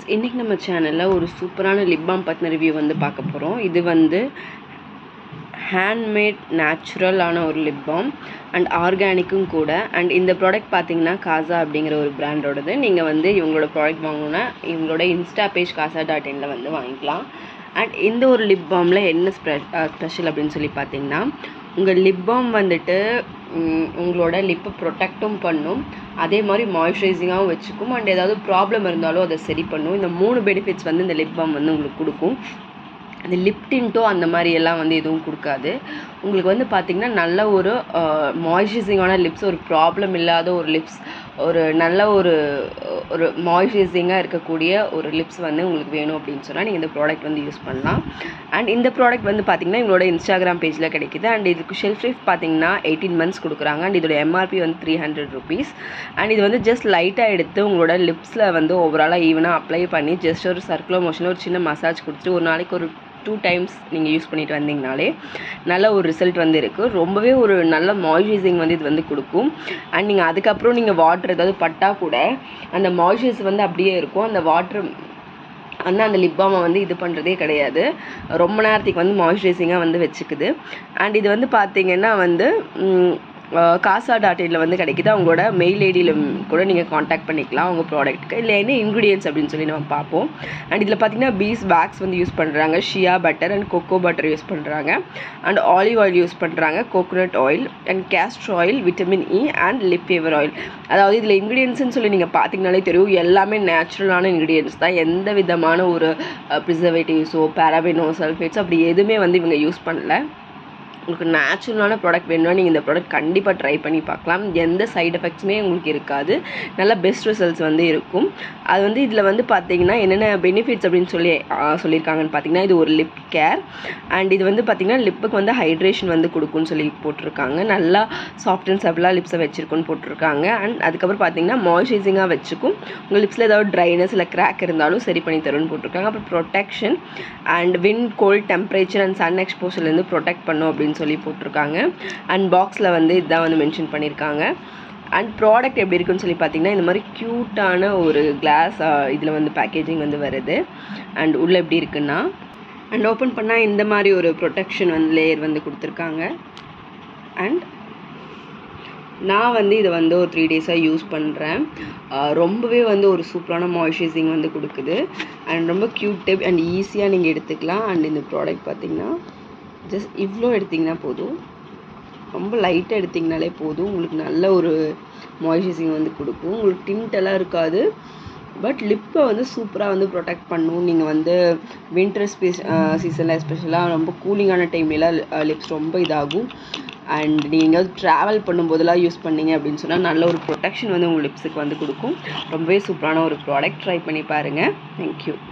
இன்றைக்கி நம்ம சேனலில் ஒரு சூப்பரான லிப் பாம் பற்றின ரிவ்யூ வந்து பார்க்க போகிறோம் இது வந்து ஹேண்ட்மேட் நேச்சுரலான ஒரு லிப் பாம் அண்ட் ஆர்கானிக்கும் கூட அண்ட் இந்த ப்ராடக்ட் பார்த்தீங்கன்னா காசா அப்படிங்கிற ஒரு பிராண்டோடது நீங்கள் வந்து இவங்களோட ப்ராடக்ட் வாங்கணுன்னா இவங்களோட இன்ஸ்டா பேஜ் காசா டாட் இனில் வந்து வாங்கிக்கலாம் அண்ட் இந்த ஒரு லிப் பாமில் என்ன ஸ்பெ ஸ்பெஷல் அப்படின்னு சொல்லி பார்த்தீங்கன்னா உங்கள் லிப் பாம் வந்துட்டு ம், உங்களோட லிப்பை ப்ரொடெக்டும் பண்ணும் அதே மாதிரி மாய்ஸ்சரைசிங்காகவும் வச்சுக்கும் அண்ட் ஏதாவது ப்ராப்ளம் இருந்தாலும் அதை சரி பண்ணும் இந்த மூணு பெனிஃபிட்ஸ் வந்து இந்த லிப் பாம் வந்து உங்களுக்கு கொடுக்கும் அந்த லிப் டின்ட்டோ அந்த மாதிரி எல்லாம் வந்து எதுவும் கொடுக்காது உங்களுக்கு வந்து பார்த்திங்கன்னா நல்ல ஒரு மாய்ஸ்சரைசிங்கான லிப்ஸ் ஒரு ப்ராப்ளம் இல்லாத ஒரு லிப்ஸ் ஒரு நல்ல ஒரு ஒரு மாய்ஸ்சரைசிங்காக இருக்கக்கூடிய ஒரு லிப்ஸ் வந்து உங்களுக்கு வேணும் அப்படின்னு சொன்னால் நீங்கள் இந்த ப்ராடக்ட் வந்து யூஸ் பண்ணலாம் அண்ட் இந்த ப்ராடக்ட் வந்து பார்த்திங்கன்னா எங்களோட இன்ஸ்டாகிராம் பேஜில் கிடைக்குது அண்ட் இதுக்கு ஷெல்ஃப் லைஃப் பார்த்தீங்கன்னா எயிட்டீன் மந்த்ஸ் கொடுக்குறாங்க அண்ட் இதோட எம்ஆர்பி வந்து த்ரீ ஹண்ட்ரட் ருபீஸ் அண்ட் இது வந்து ஜஸ்ட் லைட்டாக எடுத்து உங்களோட லிப்ஸில் வந்து ஓவராலாக ஈவனாக அப்ளை பண்ணி ஜஸ்ட் ஒரு சர்க்குலர் மோஷனில் ஒரு சின்ன மசாஜ் கொடுத்துட்டு ஒரு நாளைக்கு ஒரு டூ டைம்ஸ் நீங்கள் யூஸ் பண்ணிட்டு வந்தீங்கனாலே நல்ல ஒரு ரிசல்ட் வந்து இருக்குது ரொம்பவே ஒரு நல்ல மாய்ஸ்சரைசிங் வந்து இது வந்து கொடுக்கும் அண்ட் நீங்கள் அதுக்கப்புறம் நீங்கள் வாட்டர் ஏதாவது பட்டா கூட அந்த மாய்ஸ்சரைஸ் வந்து அப்படியே இருக்கும் அந்த வாட்டர் வந்து அந்த லிப் பாமை வந்து இது பண்ணுறதே கிடையாது ரொம்ப நேரத்துக்கு வந்து மாய்ஸ்சரைசிங்காக வந்து வச்சுக்குது அண்ட் இது வந்து பார்த்தீங்கன்னா வந்து ம், அஹ், காசா டாட் இனில் வந்து கிடைக்குது அவங்களோட மெயில் ஐடியில் கூட நீங்கள் காண்டாக்ட் பண்ணிக்கலாம் அவங்க ப்ராடக்ட்டுக்கு இல்லை என்ன இன்க்ரீடியன்ஸ் அப்படின்னு சொல்லி நம்ம பார்ப்போம் அண்ட் இதில் பார்த்தீங்கன்னா பீஸ் பேக்ஸ் வந்து யூஸ் பண்ணுறாங்க shea butter and cocoa butter use பண்ணுறாங்க அண்ட் ஆலிவ் ஆயில் யூஸ் பண்ணுறாங்க coconut oil and castor oil vitamin E and lip favour oil அதாவது இதில் இன்க்ரீடியன்ஸ்னு சொல்லி நீங்கள் பார்த்தீங்கனாலே தெரியும் எல்லாமே நேச்சுரலான இன்க்ரீடியன்ஸ் தான் எந்த விதமான ஒரு ப்ரிசர்வேட்டிவ்ஸோ பேராபினோ சல்ஃபேட்ஸ் அப்படி எதுவுமே வந்து இவங்க யூஸ் பண்ணல உங்களுக்கு நேச்சுரலான ப்ராடக்ட் வேணும்னா நீங்கள் இந்த ப்ராடக்ட் கண்டிப்பாக ட்ரை பண்ணி பார்க்கலாம் எந்த சைடு எஃபெக்ட்ஸுமே உங்களுக்கு இருக்காது நல்ல பெஸ்ட் ரிசல்ட்ஸ் வந்து இருக்கும் அது வந்து இதில் வந்து பார்த்தீங்கன்னா என்னென்ன பெனிஃபிட்ஸ் அப்படின்னு சொல்லி ஆ, சொல்லியிருக்காங்கன்னு பார்த்தீங்கன்னா இது ஒரு லிப் கேர் அண்ட் இது வந்து பார்த்தீங்கன்னா லிப்புக்கு வந்து ஹைட்ரேஷன் வந்து கொடுக்குன்னு சொல்லி போட்டிருக்காங்க நல்லா சாஃப்ட் அண்ட் சபிளாக லிப்ஸை வச்சிருக்குன்னு போட்டிருக்காங்க அண்ட் அதுக்கப்புறம் பார்த்தீங்கன்னா மாய்ஸ்சரைசிங்காக வச்சுக்கும் உங்கள் லிப்ஸில் ஏதாவது ட்ரைனஸ் இல்லை கிராக் இருந்தாலும் சரி பண்ணி தரும்னு போட்டிருக்காங்க அப்புறம் protection and wind cold temperature and sun எக்ஸ்போஷர்லேருந்து ப்ரொடெக்ட் பண்ணும் அப்படின்னு சொல்லி போட்டிருக்காங்க அண்ட் பாக்ஸில் வந்து இதுதான் வந்து மென்ஷன் பண்ணியிருக்காங்க அண்ட் ப்ராடக்ட் எப்படி இருக்குன்னு சொல்லி பார்த்தீங்கன்னா இந்த மாதிரி க்யூட்டான ஒரு கிளாஸ் இதில் வந்து பேக்கேஜிங் வந்து வருது அண்ட் உள்ளே எப்படி இருக்குன்னா அண்ட் ஓப்பன் பண்ணால் இந்த மாதிரி ஒரு ப்ரொடெக்ஷன் வந்து லேயர் வந்து கொடுத்துருக்காங்க அண்ட் நான் வந்து இதை வந்து ஒரு த்ரீ டேஸாக யூஸ் பண்ணுறேன் ரொம்பவே வந்து ஒரு சூப்பரான மாய்ஸ்சரைசிங் வந்து கொடுக்குது அண்ட் ரொம்ப க்யூட் டைப் அண்ட் ஈஸியாக நீங்கள் எடுத்துக்கலாம் அண்ட் இந்த ப்ராடக்ட் பார்த்தீங்கன்னா ஜஸ்ட் இவ்வளோ எடுத்திங்கன்னா போதும் ரொம்ப லைட்டாக எடுத்திங்கனாலே போதும் உங்களுக்கு நல்ல ஒரு மாய்ஸ்சரைசிங் வந்து கொடுக்கும் உங்களுக்கு tint எல்லாம் இருக்காது பட் லிப்பை வந்து சூப்பராக வந்து ப்ரொடெக்ட் பண்ணும் நீங்கள் வந்து வின்டர் ஸ்பேஸ் சீசனில் எஸ்பெஷலாக ரொம்ப கூலிங்கான டைம்லலாம் லிப்ஸ் ரொம்ப இதாகும் அண்ட் நீங்கள் எங்கேயாவது ட்ராவல் பண்ணும்போதெல்லாம் யூஸ் பண்ணீங்க அப்படின்னு சொன்னால் நல்ல ஒரு ப்ரொடெக்ஷன் வந்து உங்கள் லிப்ஸுக்கு வந்து கொடுக்கும் ரொம்பவே சூப்பரான ஒரு ப்ராடக்ட் ட்ரை பண்ணி பாருங்கள் தேங்க்யூ